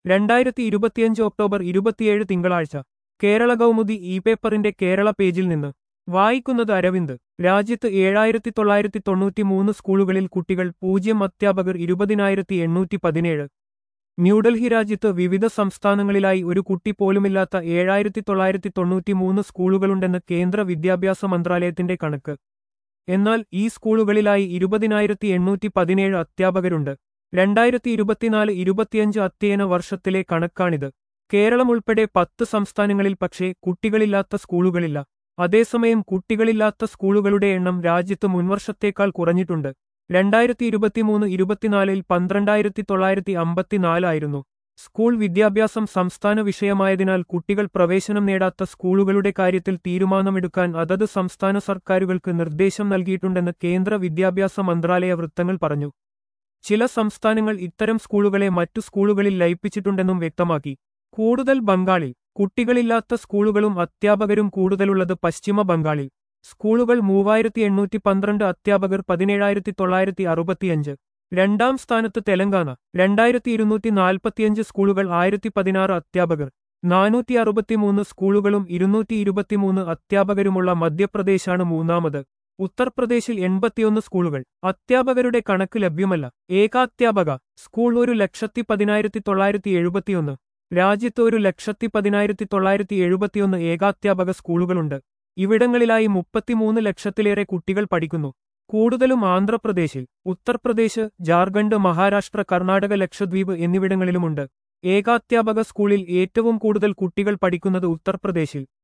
രണ്ടായിരത്തി ഇരുപത്തിയഞ്ച് ഒക്ടോബർ ഇരുപത്തിയേഴ് തിങ്കളാഴ്ച കേരള കൗമുദി ഇ പേപ്പറിന്റെ കേരള പേജിൽ നിന്ന് വായിക്കുന്നത് അരവിന്ദ് രാജ്യത്ത് ഏഴായിരത്തി തൊള്ളായിരത്തി തൊണ്ണൂറ്റി മൂന്ന് സ്കൂളുകളിൽ കുട്ടികൾ പൂജ്യം അധ്യാപകർ ഇരുപതിനായിരത്തി എണ്ണൂറ്റി പതിനേഴ് ന്യൂഡൽഹി രാജ്യത്ത് വിവിധ സംസ്ഥാനങ്ങളിലായി ഒരു കുട്ടി പോലുമില്ലാത്ത ഏഴായിരത്തി തൊള്ളായിരത്തി തൊണ്ണൂറ്റി മൂന്ന് സ്കൂളുകളുണ്ടെന്ന് കേന്ദ്ര വിദ്യാഭ്യാസ മന്ത്രാലയത്തിന്റെ കണക്ക് എന്നാൽ ഈ സ്കൂളുകളിലായി ഇരുപതിനായിരത്തി എണ്ണൂറ്റി പതിനേഴ് അധ്യാപകരുണ്ട് രണ്ടായിരത്തി ഇരുപത്തിനാല് ഇരുപത്തിയഞ്ച് അധ്യയന വർഷത്തിലെ കണക്കാണിത് കേരളം ഉൾപ്പെടെ പത്ത് സംസ്ഥാനങ്ങളിൽ പക്ഷേ കുട്ടികളില്ലാത്ത സ്കൂളുകളില്ല അതേസമയം കുട്ടികളില്ലാത്ത സ്കൂളുകളുടെ എണ്ണം രാജ്യത്ത് മുൻവർഷത്തേക്കാൾ കുറഞ്ഞിട്ടുണ്ട് രണ്ടായിരത്തി ഇരുപത്തിമൂന്ന് ഇരുപത്തിനാലിൽ പന്ത്രണ്ടായിരത്തി തൊള്ളായിരത്തി അമ്പത്തിനാലായിരുന്നു സ്കൂൾ വിദ്യാഭ്യാസം സംസ്ഥാന വിഷയമായതിനാൽ കുട്ടികൾ പ്രവേശനം നേടാത്ത സ്കൂളുകളുടെ കാര്യത്തിൽ തീരുമാനമെടുക്കാൻ അതത് സംസ്ഥാന സർക്കാരുകൾക്ക് നിർദ്ദേശം നൽകിയിട്ടുണ്ടെന്ന് കേന്ദ്ര വിദ്യാഭ്യാസ മന്ത്രാലയ വൃത്തങ്ങൾ പറഞ്ഞു ചില സംസ്ഥാനങ്ങൾ ഇത്തരം സ്കൂളുകളെ മറ്റു സ്കൂളുകളിൽ ലയിപ്പിച്ചിട്ടുണ്ടെന്നും വ്യക്തമാക്കി കൂടുതൽ ബംഗാളിൽ കുട്ടികളില്ലാത്ത സ്കൂളുകളും അധ്യാപകരും കൂടുതലുള്ളത് പശ്ചിമ ബംഗാളിൽ സ്കൂളുകൾ മൂവായിരത്തി എണ്ണൂറ്റി പന്ത്രണ്ട് അധ്യാപകർ പതിനേഴായിരത്തി തൊള്ളായിരത്തി അറുപത്തിയഞ്ച് രണ്ടാം സ്ഥാനത്ത് തെലങ്കാന രണ്ടായിരത്തി ഇരുന്നൂറ്റി നാൽപ്പത്തിയഞ്ച് സ്കൂളുകൾ ആയിരത്തി പതിനാറ് അധ്യാപകർ നാനൂറ്റി അറുപത്തിമൂന്ന് സ്കൂളുകളും ഇരുന്നൂറ്റി ഇരുപത്തിമൂന്ന് അധ്യാപകരുമുള്ള മധ്യപ്രദേശാണ് മൂന്നാമത് ഉത്തർപ്രദേശിൽ എൺപത്തിയൊന്ന് സ്കൂളുകൾ അധ്യാപകരുടെ കണക്ക് ലഭ്യമല്ല ഏകാധ്യാപക സ്കൂൾ ഒരു ലക്ഷത്തി പതിനായിരത്തി തൊള്ളായിരത്തി എഴുപത്തിയൊന്ന് രാജ്യത്ത് ഒരു ലക്ഷത്തി പതിനായിരത്തി തൊള്ളായിരത്തി എഴുപത്തിയൊന്ന് ഏകാധ്യാപക സ്കൂളുകളുണ്ട് ഇവിടങ്ങളിലായി മുപ്പത്തിമൂന്ന് ലക്ഷത്തിലേറെ കുട്ടികൾ പഠിക്കുന്നു കൂടുതലും ആന്ധ്രാപ്രദേശിൽ ഉത്തർപ്രദേശ് ജാർഖണ്ഡ് മഹാരാഷ്ട്ര കർണാടക ലക്ഷദ്വീപ് എന്നിവിടങ്ങളിലുമുണ്ട് ഏകാധ്യാപക സ്കൂളിൽ ഏറ്റവും കൂടുതൽ കുട്ടികൾ പഠിക്കുന്നത് ഉത്തർപ്രദേശിൽ